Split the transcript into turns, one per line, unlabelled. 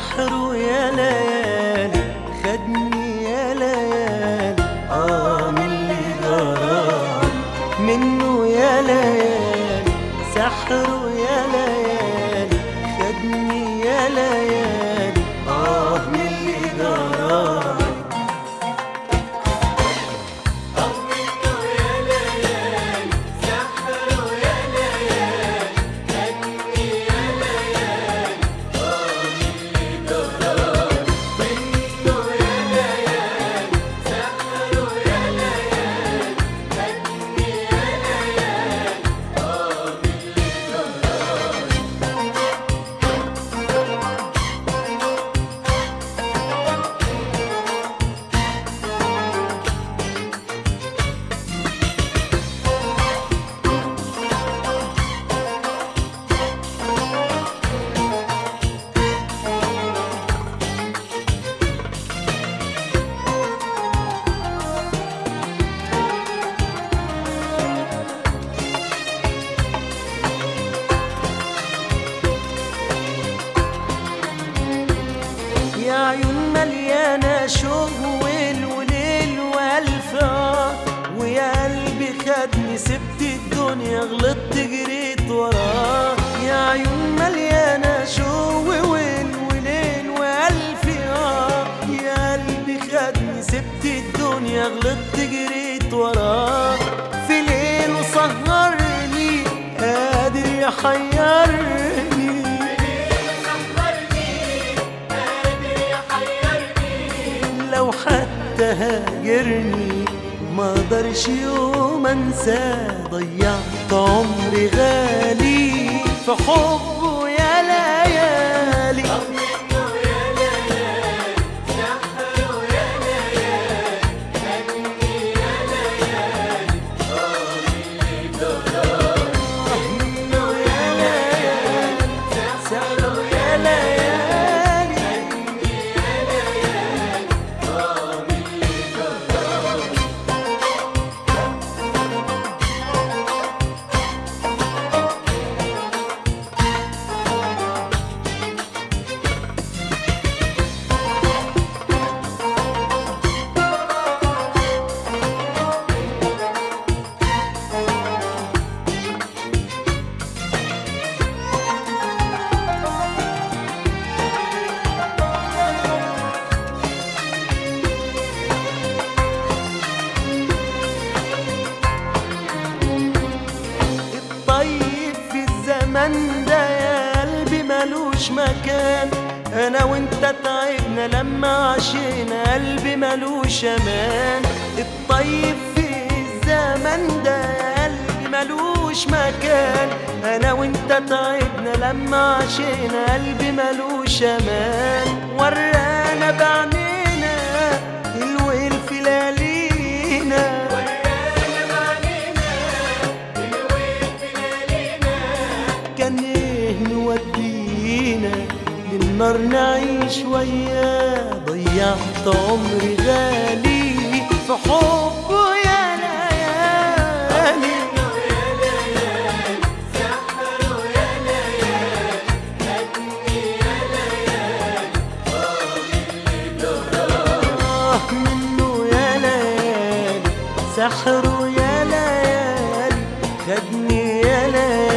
سحره يا ليالي خدني يا ليالي اه من اللي جرالي منه يا ليالي سحره يا ليالي خدني يا ليالي اه من اللي جرالي يا عيون مليانة شوق ويل وليل وألف آه ويا قلبي خدني سبت الدنيا غلطت جريت وراه يا عيون مليانة شوق ويل وليل وألف آه يا قلبي خدني سبت الدنيا غلطت جريت وراه في ليل وسهرني قادر يحيرني لو حتى هاجرني ما اقدرش يوم انساه ضيعت عمري غالي في حبه يا ليالي منه يا ليالي سحره يا ليالي الطيب في الزمن ده يا قلبي ملوش مكان انا وانت تعبنا لما عشينا قلبي ملوش امان الطيب في الزمن ده يا قلبي ملوش مكان انا وانت تعبنا لما عشينا قلبي ملوش امان ورانا بعينينا الويل في ليالينا كان ايه نودينا للنار نعيش وياه ضيعت عمري غالي في حبه يا ليالي آه منه يا ليالي سحره يا ليالي خدني يا ليالي